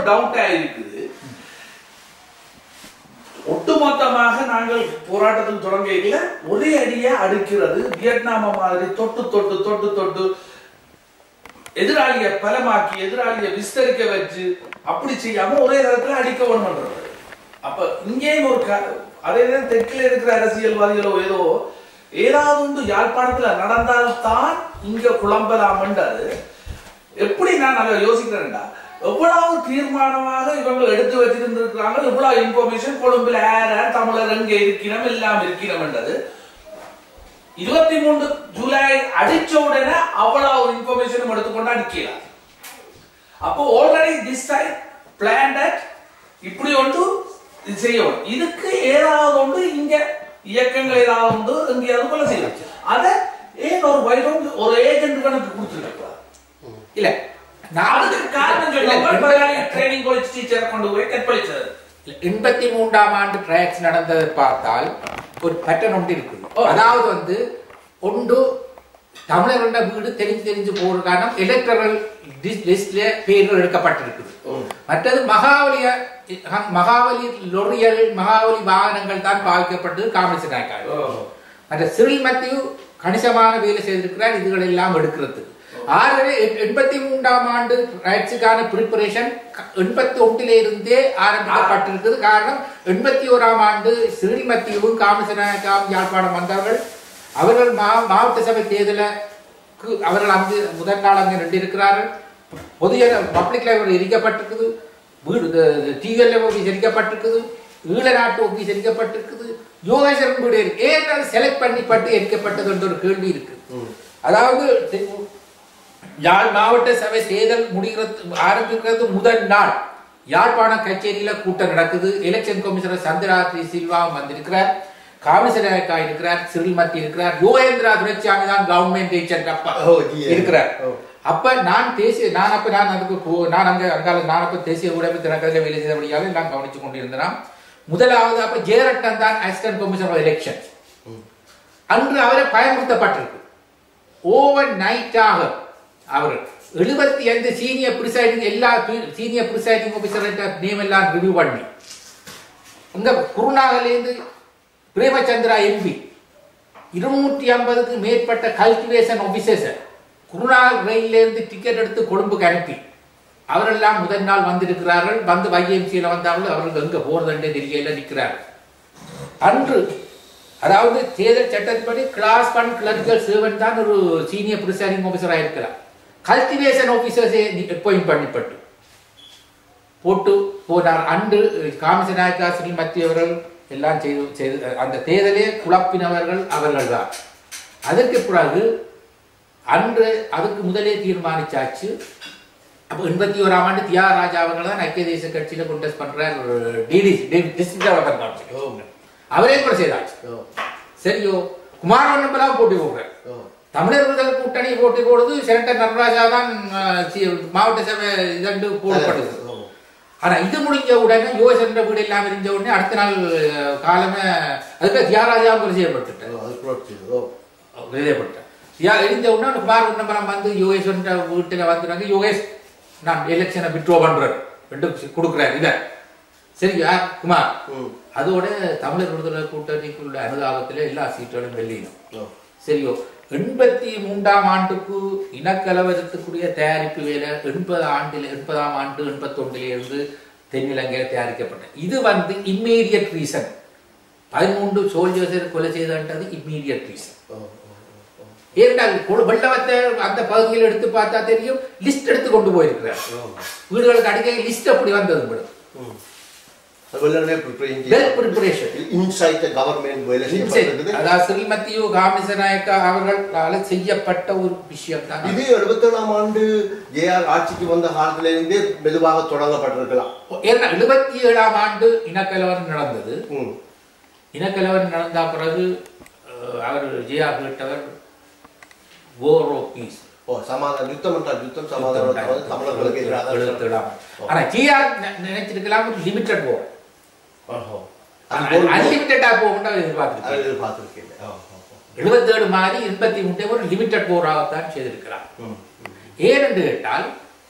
டவுட்டா இருக்குது ஒட்டுமொத்தமாக நாங்கள் போராட்டத்தில் தொடங்கியில ஒரே அடியா அடிக்கிறது வியட்நாம மாதிரி தொட்டு தொட்டு தொட்டு தொட்டு எதிராளியை பலமாக்கி எதிராளியை விஸ்தரிக்க வச்சு அப்படி செய்யாம ஒரே நேரத்துல அடிக்க வேணும்ன்றது அப்ப இங்கேயும் ஒரு க- அதே நேரம் தெற்கில் இருக்கிற அரசியல்வாதிகளோ ஏதோ ஏதாவது ஒன்று யாழ்ப்பாணத்துல நடந்தால்தான் இங்க குழம்பலாம்ன்றது எப்படி நான் அதை யோசிக்கிறேன்டா எவ்வளவு தீர்மானமாக இவங்க எடுத்து வச்சிருந்திருக்கிறாங்க இவ்வளவு இன்ஃபர்மேஷன் கொழும்புல ஏற தமிழர் எங்க இருக்கிறோம் எல்லாம் இருக்கிறோம்ன்றது இருபத்தி மூணு ஜூலை அடிச்ச உடனே அவ்வளவு இன்ஃபர்மேஷனும் எடுத்துக்கொண்டு அடிக்கலாம் அப்போ ஆல்ரெடி திஸ் டைம் பிளான் இப்படி ஒன்று இது செய்யணும் இதுக்கு ஏதாவது ஒன்று இங்க இயக்கங்கள் ஏதாவது ஒன்று எங்கேயாவது கொலை செய்யலாம் அதை ஏன் ஒரு வைரம் ஒரு ஏஜென்ட் கணக்கு கொடுத்துருக்கா இல்ல நான் அதுக்கு காரணம் இல்ல, சொல்லி ட்ரைனிங் காலேஜ் டீச்சரை கொண்டு போய் கற்பழிச்சது எண்பத்தி மூன்றாம் ஆண்டு ட்ராக்ஸ் நடந்ததை பார்த்தால் ஒரு பேட்டர்ன் ஒன்று இருக்குது ஓ. அதாவது வந்து ஒன்று தமிழர்களோட வீடு தெரிஞ்சு தெரிஞ்சு போற காரணம் எலக்ட்ரல் லிஸ்ட்ல பேர்கள் எடுக்கப்பட்டிருக்குது மற்றது மகாவலிய மகாவலி லொரியல் மகாவலி வாகனங்கள் தான் பாவிக்கப்பட்டது காங்கிரஸ் நாயக்கார் மற்ற சிறில் மத்தியு கணிசமான வேலை செய்திருக்கிறார் இதுகள் எல்லாம் எடுக்கிறதுக்கு ஆகவே எ- எண்பத்தி மூன்றாம் ஆண்டு ரைட்ஸுக்கான ப்ரிப்பரேஷன் எண்பத்தி ஒன்றிலே இருந்தே ஆரம்பிக்கப்பட்டிருக்கிறது காரணம் எண்பத்தி ஓராம் ஆண்டு சிறில் மத்தியவும் காமசனாயக்காவும் யாழ்ப்பாணம் வந்தார்கள் அவர்கள் மா மாவட்ட சபை தேர்தலுக்கு அவர்கள் அங்கு முதல் நாள் அங்கே நின்றிருக்கிறார்கள் பொது பப்ளிக் லைப்ரரி எரிக்கப்பட்டிருக்குது வீடு டிஎல் ஆஃபீஸ் எரிக்கப்பட்டிருக்குது ஈழ நாட்டு ஆஃபீஸ் எரிக்கப்பட்டிருக்குது யோகேஸ்வரன் வீடு இருக்கு ஏன் அது செலக்ட் பண்ணப்பட்டு எரிக்கப்பட்டது என்ற ஒரு கேள்வி இருக்கு அதாவது தெ- யாழ் மாவட்ட சபை தேர்தல் முடிகிறது ஆரம்பிக்கிறது முதல் நாள் யாழ்ப்பாண கச்சேரியில கூட்டம் நடக்குது எலெக்ஷன் கமிஷனர் சந்திராத்ரி சில்வாவும் வந்திருக்கிறார் காவிசராயக்கா இருக்கிறார் சிறில்மத்தி இருக்கிறார் யோகேந்திரா துரைச்சாமி தான் கவர்மெண்ட் ஏஜென்ட் அப்பா ஓ, ஜி. இருக்கிறார் ஓ. அப்ப நான் தேசிய நான் அப்ப நான் அதுக்கு போ- நான் அங்க அங்கால நான் அப்ப தேசிய உடைமை தினக்கதில வேலை செய்தபடியாக எல்லாம் கவனிச்சு கொண்டிருந்தேன் முதலாவது அப்ப ஜெயரட்டன் தான் அசிஸ்டன்ட் கமிஷனர் எலெக்ஷன் அன்று அவரை பயமுறுத்தப்பட்டிருக்கு ஓவர் நைட்டாக அவர் எழுபத்தி ஐந்து சீனியர் பிரிசைடிங் எல்லா சீனியர் பிரிசைடிங் ஆஃபீஸர் நேம் எல்லாம் ரிவ்யூ பண்ணி அங்க குருநாகலேருந்து பிரேமச்சந்திரா எம்பி இருநூற்றி ஐம்பதுக்கு மேற்பட்ட கல்டிவேஷன் ஆபீசர்ஸ் குருநாகல் ரயிலிருந்து டிக்கெட் எடுத்து கொழும்புக்கு அனுப்பி அவரெல்லாம் முதல் நாள் வந்திருக்கிறார்கள் வந்து வைஎம்சியில் வந்தார்கள் அவர்கள் எங்க போறதுன்றே தெரியல நிற்கிறார்கள் அன்று அதாவது தேர்தல் சட்டத்தின்படி கிளாஸ் ஒன் கிளர்க்கல் சேவன் தான் ஒரு சீனியர் ப்ரிசைடிங் ஆஃபீஸராக இருக்கலாம் கல்டிவேஷன் ஆஃபீஸர்ஸே அப்பாயிண்ட் பண்ணப்பட்டு போட்டு போனார் அன்று காமிச நாயக்கா ஸ்ரீமதி அவர்கள் எல்லாம் செய்து செய்து அந்த தேர்தலே குழப்பினவர்கள் அவர்கள் தான் அதற்கு பிறகு அன்று அதுக்கு முதலே தீர்மானிச்சாச்சு அப்போ எண்பத்தி ஓராம் ஆண்டு தியாகராஜா அவர்கள் தான் ஐக்கிய தேசிய கட்சியில கொண்டஸ்ட் பண்றார் டிடி டிஸ்ட்ரிக்ட் டெவலப்மெண்ட் கவுன்சில் அவரே கூட செய்தாச்சு ஓ, சரியோ குமாரவண்ணப்பெல்லாம் போட்டி போடுறார் ஓ. தமிழர் விடுதலை கூட்டணி போட்டி போடுது செனட்டர் நடராஜா தான் அஹ், சி- மாவட்ட சபை இதண்டு போடப்படுது ஓ. ஆனா இது முடிஞ்ச உடனே யோசன்ற வீடு எல்லாம் இருந்த உடனே அடுத்த நாள் அஹ், காலமே அதுக்கு தியாகராஜாவும் கொலை செய்யப்பட்டுட்டார் ஓ, அது புரட்சி. ஓ. விதைப்பட்டார் யா எரிஞ்ச உடனே குமார் உன்னம்பரம் வந்து யோகேஸ்வரன் வீட்டுல வந்துட்டாங்க யோகேஷ் நான் எலெக்ஷனை விட்ரோ பண்றேன் ரெண்டு கொடுக்குறேன் இதை சரியா குமார் ம். அதோட தமிழர் விடுதலை கூட்டணிக்குள்ள அனுதாபத்துல எல்லா சீட்டுகளும் வெள்ளியும் ஓ. சரியோ எண்பத்தி மூன்றாம் ஆண்டுக்கு இனக்கலவரத்துக்குரிய தயாரிப்பு வேலை எண்பது ஆண்டில் எண்பதாம் ஆண்டு எண்பத்தொன்றில இருந்து தென்னிலங்கையில் தயாரிக்கப்பட்டது இது வந்து இம்மீடியட் ரீசன் பதிமூன்று சோல்ஜர்ஸை கொலை செய்தன்றது இம்மீடியட் ரீசன் ஓ, ஓ, ஓ, ஏனென்றால் கொடு- வெள்ளவத்தை அந்த பகுதியில் எடுத்து பார்த்தா தெரியும் லிஸ்ட் எடுத்து கொண்டு போயிருக்கிறார் ஓ. வீடுகளுக்கு அடிக்க லிஸ்ட் அப்படி வந்தது மேடம் ம். அது வெள்ளனே preparing well preparation inside the government வேலை செய்யப்பட்டிருக்குது. அதாவது ஸ்ரீமதியு காமிசநாயக்கா அவர்களால் செய்யப்பட்ட ஒரு விஷயம் தான் இது எழுபத்தேழாம் ஆண்டு ஜேஆர் ஆட்சிக்கு வந்த காலத்துல இருந்தே மெதுவாக தொடங்கப்பட்டிருக்கலாம் ஏன்னா எழுபத்தி ஏழாம் ஆண்டு இனக்கலவரம் நடந்தது ம். இனக்கலவரம் நடந்த பிறகு அஹ், அவர் ஜெயா கேட்டவர் கோரோ பீஸ் ஓ சமாதானம் யுத்தம் என்றால் யுத்தம் சமாதானம் அதாவது தமிழர்களுக்கு எதிராக எழுபத்தி ஏழாம் ஆனா ஜிஆர் நினைச்சிருக்கலாம் லிமிட்டட் போர் ஓஹோ. அது போல் அன்லிமிட்டடா போகும்னு அதை எதிர்பார்த்திருக்கேன் எதிர்பார்த்திருக்கேன். ஓ, ஓ, ஓ. எழுபத்தேழு மாதிரி எண்பத்தி மூன்றை ஒரு லிமிட்டட் போராகத்தான் செய்திருக்கிறார் ம், ம். ஏனென்று கேட்டால்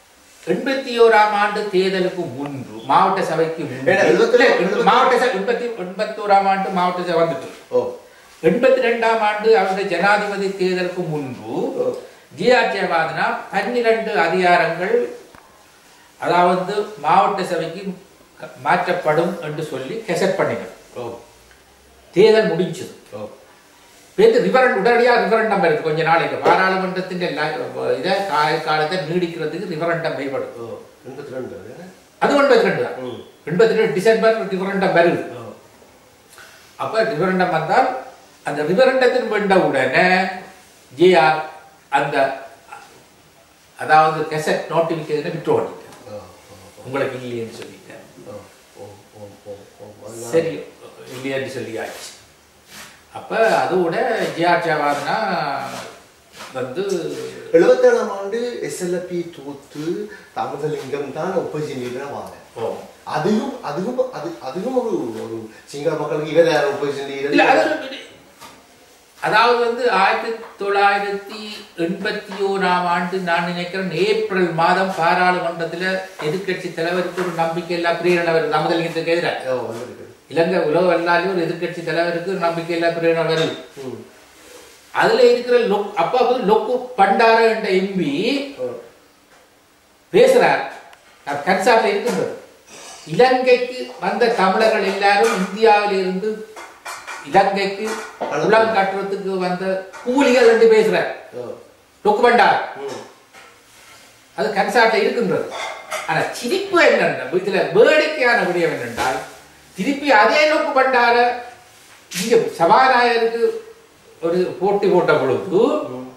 எண்பத்தி ஓராம் ஆண்டு தேர்தலுக்கு முன்பு மாவட்ட சபைக்கு முன்பு ஏன்னா, எழுபத்தி- இல்ல, எழுபத்தி- மாவட்ட சபை எண்பத்தி எண்பத்தி ஓராம் ஆண்டு மாவட்ட சபை வந்துட்டு ஓ எண்பத்தி ரெண்டாம் ஆண்டு அவருடைய ஜனாதிபதி தேர்தலுக்கு முன்பு ஓ. ஜிஆர் ஜெயவாதனா பன்னிரண்டு அதிகாரங்கள் அதாவது மாவட்ட சபைக்கு மாற்றப்படும் என்று சொல்லி கெசட் பண்ணினார் ஓ தேர்தல் முடிஞ்சது ஓ பேருந்து ரிவரண்ட் உடனடியாக ரிவரண்டம் வருது கொஞ்ச நாளைக்கு பாராளுமன்றத்தின் இதை கால காலத்தை நீடிக்கிறதுக்கு ரிவரண்டம் மேம்படும் ஓ எண்பத்தி ரெண்டு தானே? அது எண்பத்தி ரெண்டு தான் ம். எண்பத்தி ரெண்டு டிசம்பர் ரிவரண்டம் வருது ஓ அப்ப ரிவரண்டம் வந்தால் அந்த ரிவரண்டத்தின் வந்த உடனே ஜிஆர் அந்த அதாவது கெசட் நோட்டிபிகேஷனை விட்டு ஓட்டிட்டேன் ஓ உங்களுக்கு இல்லையேன்னு சொல்லிட்டேன் ஓ ஓ ஓ ஓ ஓ அதனால- சரி இல்லையேன்னு சொல்லியாச்சு அப்ப அதோட ஜிஆர் ஜவாதுனா வந்து எழுபத்தேழாம் ஆண்டு எஸ்எல்பி தூத்து தாமதலிங்கம் தான் ஒப்போசிஷன் வாங்க ஓ அதுவும் அதுவும் அது அதுவும் ஒரு ஒரு சிங்கள மக்களுக்கு இவர் யார் ஒப்போசிஷன் இல்ல அது ஒரு- அதாவது வந்து ஆயிரத்தி தொள்ளாயிரத்தி எண்பத்தி ஓராம் ஆண்டு நான் நினைக்கிறேன் ஏப்ரல் மாதம் பாராளுமன்றத்துல எதிர்க்கட்சி தலைவருக்கு ஒரு நம்பிக்கை இல்லா பிரேரணை வருது நமதலிங்கத்துக்கு எதிராக வந்திருக்கு இலங்கை உலக வரலாறு ஒரு எதிர்க்கட்சி தலைவருக்கு ஒரு நம்பிக்கை இல்லா பிரேரணை வருது ம். அதுல இருக்கிற லொக் அப்பா வந்து லொக்கு பண்டார என்ற எம்பி ஓ. பேசுறார் அது கன்சார்ட்ல இருக்கின்றது இலங்கைக்கு வந்த தமிழர்கள் எல்லாரும் இந்தியாவில இருந்து இலங்கைக்கு உலகம் கட்டுறதுக்கு வந்த கூலிகள் என்று பேசுறார் ஓ. லொக்கு பண்டார் ம். அது கன்சார்ட்ல இருக்கின்றது ஆனா சிரிப்பு என்னென்ன இதுல வேடிக்கையான விடயம் என்னென்றால் திருப்பி அதே நோக்கு பண்டார இங்க சபாநாயகருக்கு ஒரு போட்டி போட்ட பொழுது ம்.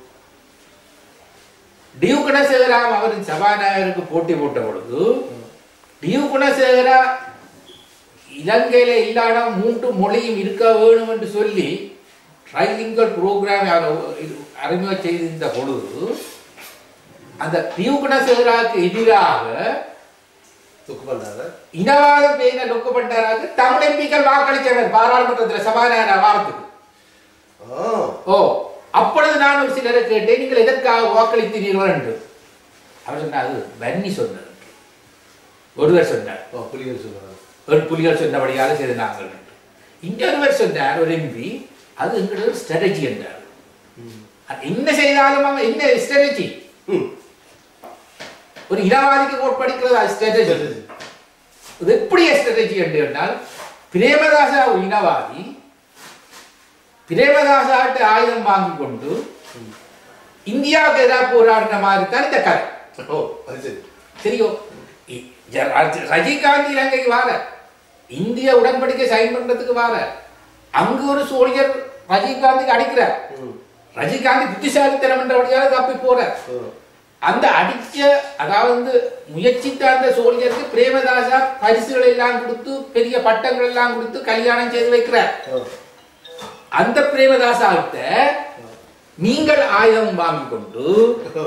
டியூ குணசேகராம் அவரின் சபாநாயகருக்கு போட்டி போட்ட பொழுது டியூ குணசேகரா இலங்கையில இல்லாத மூன்று மொழியும் இருக்க வேணும் என்று சொல்லி ட்ரைலிங்கல் புரோகிராம் அறிமுகம் செய்திருந்த பொழுது அந்த டியூ குணசேகராவுக்கு எதிராக துக்கு பண்ணாத இனவாதம் பேர லொக்கு பண்டாராக தமிழ் எம்பிக்கள் வாக்களித்தவர் பாராளுமன்றத்தில் சபாநாயகர் வாரத்துக்கு ஆ ஓ அப்பொழுது நான் ஒரு சிலரை கேட்டேன் நீங்கள் எதற்காக வாக்களித்தீர்கள் என்று அவர் சொன்னார் அது வன்னி சொன்னார் ஒருவர் சொன்னார் ஓ புலிகள் சொல்லுவாங்க ஒரு புலிகள் சொன்னபடியாக செய்து நாங்கள் என்று. இன்னொருவர் சொன்னார் ஒரு எம்பி அது எங்களோட ஸ்ட்ராட்டஜி என்றார் அது என்ன செய்தாலும் அவன் என்ன ஸ்ட்ராட்டஜி ம் ஒரு இனவாதிக்கு கோட்படிக்கிறது அது ஸ்ட்ராட்டஜி இது எப்படி ஸ்ட்ராட்டஜி என்று என்றால் பிரேமதாசா ஒரு இனவாதி பிரேமதாசாட்டு ஆயுதம் வாங்கி கொண்டு இந்தியாவுக்கு எதிராக போராடின மாதிரி தான் இந்த கதை ஓ அது சரி தெரியும் இ- ஜ- ரஜ- ரஜினிகாந்த் இலங்கைக்கு வார இந்திய உடன்படிக்கை சைன் பண்றதுக்கு வார அங்கு ஒரு சோழியர் ரஜினிகாந்துக்கு அடிக்கிறார் ம் ரஜினிகாந்த் புத்திசாலித்தனம் என்றபடியால தப்பி போறார் ஓ அந்த அடிச்ச அதாவது முயற்சித்த அந்த சோழியருக்கு பிரேமதாசா பரிசுகள் எல்லாம் கொடுத்து பெரிய பட்டங்கள் எல்லாம் கொடுத்து கல்யாணம் செய்து வைக்கிறார் ஓ அந்த பிரேமதாசாவிட்ட நீங்கள் ஆயுதம் வாங்கி கொண்டு ஓ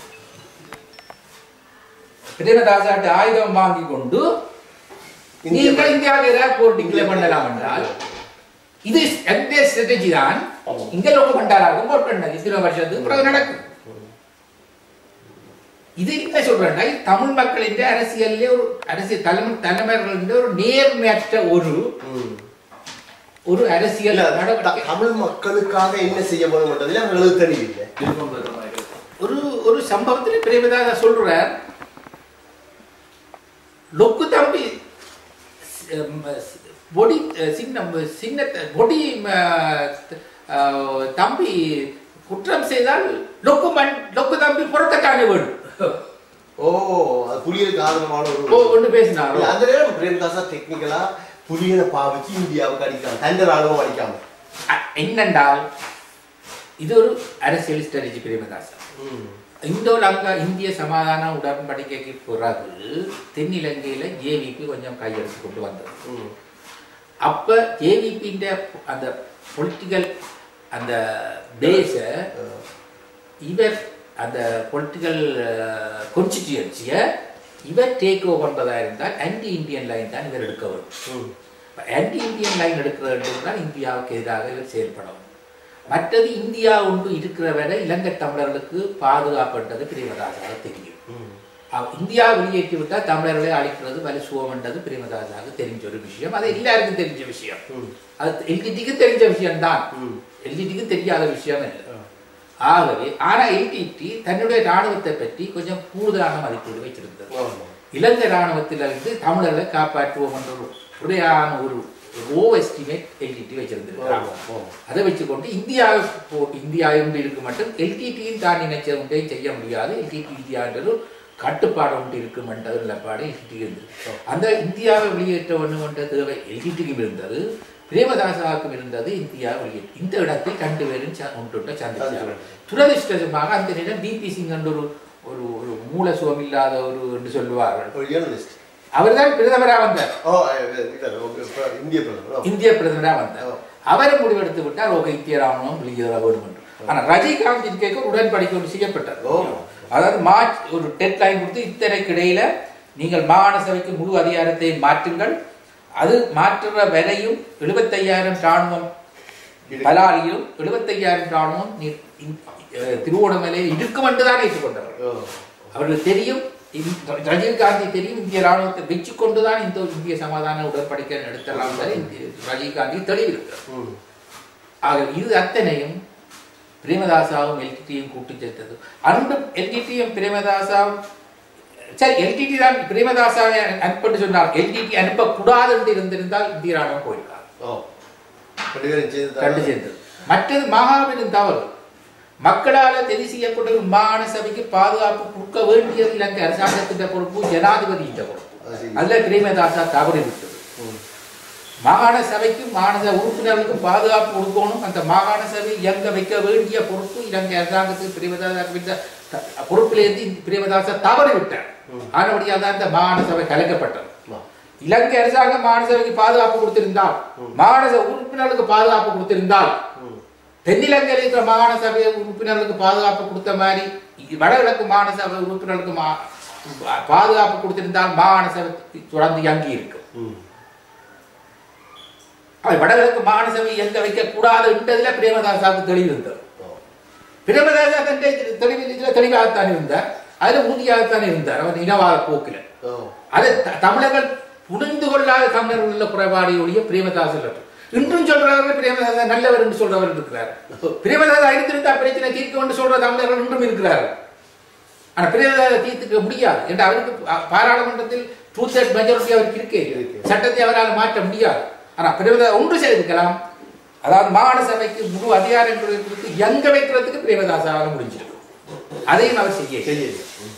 பிரேமதாசாட்ட ஆயுதம் வாங்கி கொண்டு நீங்கள் இந்தியாவில் ஏதாவது போர் டிக்ளேர் பண்ணலாம் என்றால் இது எந்த ஸ்ட்ராட்டஜி தான் இங்க லோக பண்டாராகும் போட் பண்ணது இத்தனை வருஷத்துக்கு பிறகு நடக்கும் இது என்ன சொல்றேன்னா இது தமிழ் மக்களின் அரசியல்ல ஒரு அரசியல் தலைமை தலைமைகளின் ஒரு நேர்மையற்ற ஒரு ம் ஒரு அரசியல் இல்ல நடவடிக்கை த- தமிழ் மக்களுக்காக என்ன செய்ய வேணும்ன்றதுல அவங்களுக்கு தெரியல விருப்பம் பெற மாதிரி இருக்கு. ஒரு ஒரு சம்பவத்தில் பிரேமதாச சொல்றார் லொக்கு தம்பி ம், பொடி சின்ன சின்ன பொடி ம, அஹ், தம்பி குற்றம் செய்தால் லொக்கு மண் லொக்கு தம்பி புறத்தை காண வேண்டும் ஓ அது புலிகளுக்கு ஆதரவான ஓ ஒரு ஒன்று பேசினாரோ இல்ல, அந்த நேரம் பிரேம்தாசா டெக்னிக்கலா புலிகளை பாவிச்சு இந்தியாவுக்கு அடிக்கலாம் தண்ட ராணுவம் அடிக்காம அ- என்னென்றால் இது ஒரு அரசியல் ஸ்ட்ராட்டஜி பிரேமதாசா ம். இந்தோ லங்கா இந்திய சமாதான உடன்படிக்கைக்கு பிறகு தென்னிலங்கையில ஜேவிபி கொஞ்சம் கையெழுத்து கொண்டு வந்தது ம். அப்ப ஜேவிபின்ற அந்த பொலிட்டிக்கல் அந்த பேஸ அஹ், இவர் அந்த பொலிட்டிக்கல் கான்ஸ்டிடியூன்சியை இவர் டேக் ஓவர் பண்றதா இருந்தால் ஆன்டி இந்தியன் லைன் தான் இவர் எடுக்க வேண்டும் ம். ஆன்டி இந்தியன் லைன் எடுக்கிறது என்றால் இந்தியாவுக்கு எதிராக இவர் செயல்படவும் மற்றது இந்தியா ஒன்று இருக்கிற வரை இலங்கை தமிழர்களுக்கு பாதுகாப்புன்றது பிரிவதாக தெரியும் ம். அவ- இந்தியா வெளியேற்றி விட்டால் தமிழர்களை அழிக்கிறது வலுசுவம்ன்றது பிரேமதாசாவுக்கு தெரிஞ்ச ஒரு விஷயம் அது எல்லாருக்கும் தெரிஞ்ச விஷயம் ம். அது எல்டிடிக்கு தெரிஞ்ச விஷயம்தான் ம். எல்டிடிக்கு தெரியாத விஷயம் இல்லை ஆகவே ஆனா எல்டிடி தன்னுடைய ராணுவத்தை பற்றி கொஞ்சம் கூடுதலான மதிப்பீடு வச்சிருந்தது ஆமா. இலங்கை ராணுவத்திலிருந்து தமிழர்களை காப்பாற்றுவோம் என்ற ஒரு உடையான ஒரு ஓ எஸ்டிமேட் எல்டிடி வச்சிருந்திருக்கிறாங்க ஆமா, ஆமா. அதை வச்சுக்கொண்டு இந்தியா போ- இந்தியா என்று இருக்க மட்டும் எல்டிடியும் தான் நினைச்ச ஒன்றையும் செய்ய முடியாது எல்டிடி இந்தியான்றது ஒரு கட்டுப்பாடு ஒன்று இருக்கும் என்ற நிலப்பாடு எல்டிடி இருந்தது அந்த இந்தியாவை வெளியேற்ற வேண்டும் என்ற தேவை எல்டிடிக்கும் இருந்தது பிரேமதாசாவுக்கும் இருந்தது இந்தியா வெளியேற்ற இந்த இடத்தை ரெண்டு பேரும் ச- ஒன்றுட்ட சந்திச்சாங்க துரதிருஷ்டமாக அந்த நேரம் பிபி சிங் என்ற ஒரு ஒரு ஒரு மூல சுகம் இல்லாத ஒரு என்று சொல்லுவார்கள் ஒரு journalist. அவர்தான் பிரதமராக வந்தார் ஓ, இது, இது, இது, இந்திய பிரதமர் ஓ. இந்திய பிரதமராக வந்தார் அவர் முடிவெடுத்து விட்டார் ஓகே இந்திய ராணுவம் வெளியேற வேண்டும் என்று ஆனா ரஜினிகாந்த் இதுக்கு உடன்படிக்கை ஒன்று செய்யப்பட்டது ஓ. அதாவது மார்ச் ஒரு டெட் லைன் கொடுத்து இத்தனைக்கு இடையில நீங்கள் மாகாண சபைக்கு முழு அதிகாரத்தை மாற்றுங்கள் அது மாற்றுற வரையும் எழுபத்தையாயிரம் ராணுவம் பலாலியும் எழுபத்தையாயிரம் ராணுவம் நீ- இந்- அஹ் திருவோணமலை இருக்கும் என்று தான் ஏற்றுக்கொண்டவர் ஓ. அவர்களுக்கு தெரியும் இந்த- ரஜினிகாந்தி தெரியும் இந்திய ராணுவத்தை வச்சு கொண்டுதான் இந்த இந்திய சமாதான உடன்படிக்கை நடத்தலாம் என்பதை இந்திய- ரஜினிகாந்தி தெளிவிருக்கிறார் ம். ஆக இது அத்தனையும் பிரேமதாசாவும் எல்டிடியும் கூட்டி சேர்த்தது அன்றும் எல்டிடியும் பிரேமதாசாவும் சரி எல்டிடி தான் பிரேமதாசாவை அனுப்பட்டு சொன்னார் எல்டிடி அனுப்பக்கூடாது என்று இருந்திருந்தால் இந்திய ராணுவம் போயிருக்கார் ஓ. ரெண்டு பேரும் சேர்ந்து கண்டு சேர்ந்தது மற்றது மகாவின் தவறு மக்களால் தெரிவு செய்யப்பட்ட ஒரு மாகாண சபைக்கு பாதுகாப்பு கொடுக்க வேண்டியது இலங்கை அரசாங்கத்தின் பொறுப்பு ஜனாதிபதியின் பொறுப்பு அது சரி. அதுல பிரேமதாசா தவறி விட்டது ம். மாகாண சபைக்கும் மாகாண சபை உறுப்பினர்களுக்கும் பாதுகாப்பு கொடுக்கணும் அந்த மாகாண சபை இயங்க வைக்க வேண்டிய பொறுப்பு இலங்கை அரசாங்கத்துக்கு பிரேமதாசா பொறுப்பிலிருந்து இந்த பிரேமதாசா தவறி விட்டார் ஆனபடியால் தான் இந்த மாகாண சபை கலைக்கப்பட்டது ஆமா. இலங்கை அரசாங்கம் மாகாண சபைக்கு பாதுகாப்பு கொடுத்திருந்தால் மாகாண சபை உறுப்பினர்களுக்கு பாதுகாப்பு கொடுத்திருந்தால் ம். தென்னிலங்கையில் இருக்கிற மாகாண சபை உறுப்பினர்களுக்கு பாதுகாப்பு கொடுத்த மாதிரி வடகிழக்கு மாகாண சபை உறுப்பினர்களுக்கு மா- பாதுகாப்பு கொடுத்திருந்தால் மாகாண சபை தொடர்ந்து இயங்கி இருக்கும் ம். அது வடகிழக்கு மாகாண சபை எங்க வைக்க கூடாது என்றதுல பிரேமதாசாவுக்கு தெளிவு இருந்தது ஓ. பிரேமதாசா தன்னை தெளிவு இதுல தெளிவாகத்தான் இருந்தார் அதுல உறுதியாகத்தான் இருந்தார் அவர் இனவாத போக்கில் ஓ. அதை த- தமிழர்கள் புரிந்து கொள்ளாத தமிழர்கள் உள்ள குறைபாடு ஒழிய பிரேமதாசர் இல்லை. இன்றும் சொல்றவர்கள் பிரேமதாசா நல்லவர் என்று சொல்றவர் இருக்கிறார் பிரேமதாசா இருந்திருந்தா பிரச்சனை தீர்க்க என்று சொல்ற தமிழர்கள் இன்றும் இருக்கிறார்கள் ஆனா பிரேமதாசா தீர்த்துக்க முடியாது என்று அவருக்கு பா- பாராளுமன்றத்தில் டூ தேர்ட் மெஜாரிட்டி அவருக்கு இருக்கே இருக்கு. சட்டத்தை அவரால் மாற்ற முடியாது ஆனா பிரேமதாசா ஒன்று செய்திருக்கலாம் அதாவது மாகாண சபைக்கு முழு அதிகாரங்களை கொடுத்து எங்க வைக்கிறதுக்கு பிரேமதாசாவால் முடிஞ்சிருக்கும் அதையும் அவர் செய்ய சரி. ம்.